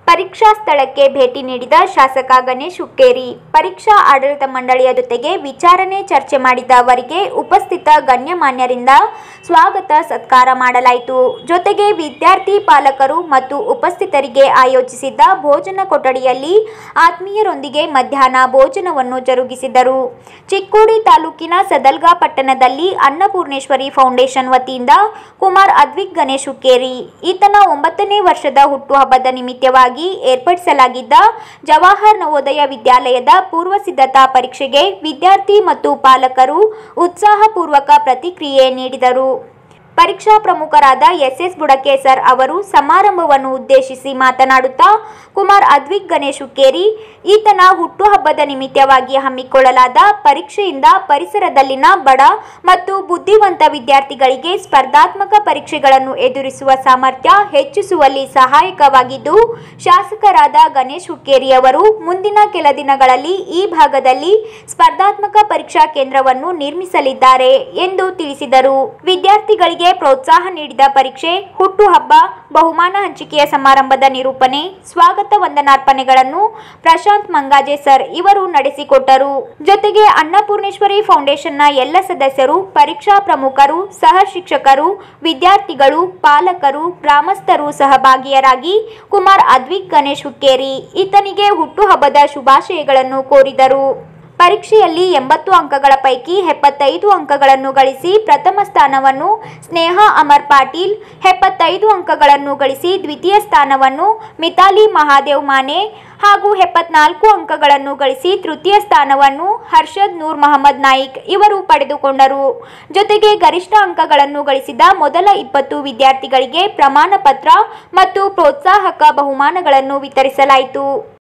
ಪರೀಕ್ಷಾ ಸ್ಥಳಕ್ಕೆ ಭೇಟಿ ನೀಡಿದ ಶಾಸಕ ಗಣೇಶ್ ಹುಕ್ಕೇರಿ ಪರೀಕ್ಷಾ ಆಡಳಿತ ಮಂಡಳಿಯ ಜೊತೆಗೆ ವಿಚಾರಣೆ ಚರ್ಚೆ ಮಾಡಿದ ಅವರಿಗೆ ಉಪಸ್ಥಿತ ಗಣ್ಯಮಾನ್ಯರಿಂದ ಸ್ವಾಗತ ಸತ್ಕಾರ ಮಾಡಲಾಯಿತು ಜೊತೆಗೆ ವಿದ್ಯಾರ್ಥಿ ಪಾಲಕರು ಮತ್ತು ಉಪಸ್ಥಿತರಿಗೆ ಆಯೋಜಿಸಿದ್ದ ಭೋಜನ ಕೊಠಡಿಯಲ್ಲಿ ಆತ್ಮೀಯರೊಂದಿಗೆ ಮಧ್ಯಾಹ್ನ ಭೋಜನವನ್ನು ಜರುಗಿಸಿದರು ಚಿಕ್ಕೋಡಿ ತಾಲೂಕಿನ ಸದಲ್ಗಾ ಪಟ್ಟಣದಲ್ಲಿ ಅನ್ನಪೂರ್ಣೇಶ್ವರಿ ಫೌಂಡೇಶನ್ ವತಿಯಿಂದ ಕುಮಾರ್ ಅದ್ವಿಕ್ ಗಣೇಶ್ ಹುಕ್ಕೇರಿ ಈತನ ಒಂಬತ್ತನೇ ವರ್ಷದ ಹುಟ್ಟುಹಬ್ಬದ ನಿಮಿತ್ತವಾಗಿ ಏರ್ಪಡಿಸಲಾಗಿದ್ದ ಜವಾಹರ್ ನವೋದಯ ವಿದ್ಯಾಲಯದ ಪೂರ್ವ ಸಿದ್ಧತಾ ಪರೀಕ್ಷೆಗೆ ವಿದ್ಯಾರ್ಥಿ ಮತ್ತು ಪಾಲಕರು ಉತ್ಸಾಹಪೂರ್ವಕ ಪ್ರತಿಕ್ರಿಯೆ ನೀಡಿದರು ಪರೀಕ್ಷಾ ಪ್ರಮುಖರಾದ ಎಸ್ ಎಸ್ ಬುಡಕೆ ಸರ್ ಅವರು ಸಮಾರಂಭವನ್ನು ಉದ್ದೇಶಿಸಿ ಮಾತನಾಡುತ್ತಾ ಕುಮಾರ್ ಅದ್ವಿಕ್ ಗಣೇಶ್ ಹುಕ್ಕೇರಿ ಈತನ ಹುಟ್ಟುಹಬ್ಬದ ನಿಮಿತ್ತವಾಗಿ ಹಮ್ಮಿಕೊಳ್ಳಲಾದ ಪರೀಕ್ಷೆಯಿಂದ ಪರಿಸರದಲ್ಲಿನ ಬಡ ಮತ್ತು ಬುದ್ಧಿವಂತ ವಿದ್ಯಾರ್ಥಿಗಳಿಗೆ ಸ್ಪರ್ಧಾತ್ಮಕ ಪರೀಕ್ಷೆಗಳನ್ನು ಎದುರಿಸುವ ಸಾಮರ್ಥ್ಯ ಹೆಚ್ಚಿಸುವಲ್ಲಿ ಸಹಾಯಕವಾಗಿದ್ದು ಶಾಸಕರಾದ ಗಣೇಶ್ ಹುಕ್ಕೇರಿ ಅವರು ಮುಂದಿನ ಕೆಲ ದಿನಗಳಲ್ಲಿ ಈ ಭಾಗದಲ್ಲಿ ಸ್ಪರ್ಧಾತ್ಮಕ ಪರೀಕ್ಷಾ ಕೇಂದ್ರವನ್ನು ನಿರ್ಮಿಸಲಿದ್ದಾರೆ ಎಂದು ತಿಳಿಸಿದರು ವಿದ್ಯಾರ್ಥಿಗಳಿಗೆ ಪ್ರೋತ್ಸಾಹ ನೀಡಿದ ಪರೀಕ್ಷೆ ಹುಟ್ಟುಹಬ್ಬ ಬಹುಮಾನ ಹಂಚಿಕೆಯ ಸಮಾರಂಭದ ನಿರೂಪಣೆ ಸ್ವಾಗತ ವಂದನಾರ್ಪಣೆಗಳನ್ನು ಪ್ರಶಾಂತ್ ಮಂಗಾಜೆ ಸರ್ ಇವರು ನಡೆಸಿಕೊಟ್ಟರು ಜೊತೆಗೆ ಅನ್ನಪೂರ್ಣೇಶ್ವರಿ ಫೌಂಡೇಶನ್ನ ಎಲ್ಲ ಸದಸ್ಯರು ಪರೀಕ್ಷಾ ಪ್ರಮುಖರು ಸಹ ಶಿಕ್ಷಕರು ವಿದ್ಯಾರ್ಥಿಗಳು ಪಾಲಕರು ಗ್ರಾಮಸ್ಥರು ಸಹಭಾಗಿಯರಾಗಿ ಕುಮಾರ್ ಅದ್ವಿಕ್ ಗಣೇಶ್ ಹುಕ್ಕೇರಿ ಈತನಿಗೆ ಹುಟ್ಟುಹಬ್ಬದ ಶುಭಾಶಯಗಳನ್ನು ಕೋರಿದರು ಪರೀಕ್ಷೆಯಲ್ಲಿ ಎಂಬತ್ತು ಅಂಕಗಳ ಪೈಕಿ ಎಪ್ಪತ್ತೈದು ಅಂಕಗಳನ್ನು ಗಳಿಸಿ ಪ್ರಥಮ ಸ್ಥಾನವನ್ನು ಸ್ನೇಹ ಅಮರ್ ಪಾಟೀಲ್ ಎಪ್ಪತ್ತೈದು ಅಂಕಗಳನ್ನು ಗಳಿಸಿ ದ್ವಿತೀಯ ಸ್ಥಾನವನ್ನು ಮಿತಾಲಿ ಮಹಾದೇವ್ ಮಾನೆ ಹಾಗೂ ಎಪ್ಪತ್ನಾಲ್ಕು ಅಂಕಗಳನ್ನು ಗಳಿಸಿ ತೃತೀಯ ಸ್ಥಾನವನ್ನು ಹರ್ಷದ್ ನೂರ್ ಮಹಮ್ಮದ್ ನಾಯಿಕ್ ಇವರು ಪಡೆದುಕೊಂಡರು ಜೊತೆಗೆ ಗರಿಷ್ಠ ಅಂಕಗಳನ್ನು ಗಳಿಸಿದ ಮೊದಲ ಇಪ್ಪತ್ತು ವಿದ್ಯಾರ್ಥಿಗಳಿಗೆ ಪ್ರಮಾಣ ಪತ್ರ ಮತ್ತು ಪ್ರೋತ್ಸಾಹಕ ಬಹುಮಾನಗಳನ್ನು ವಿತರಿಸಲಾಯಿತು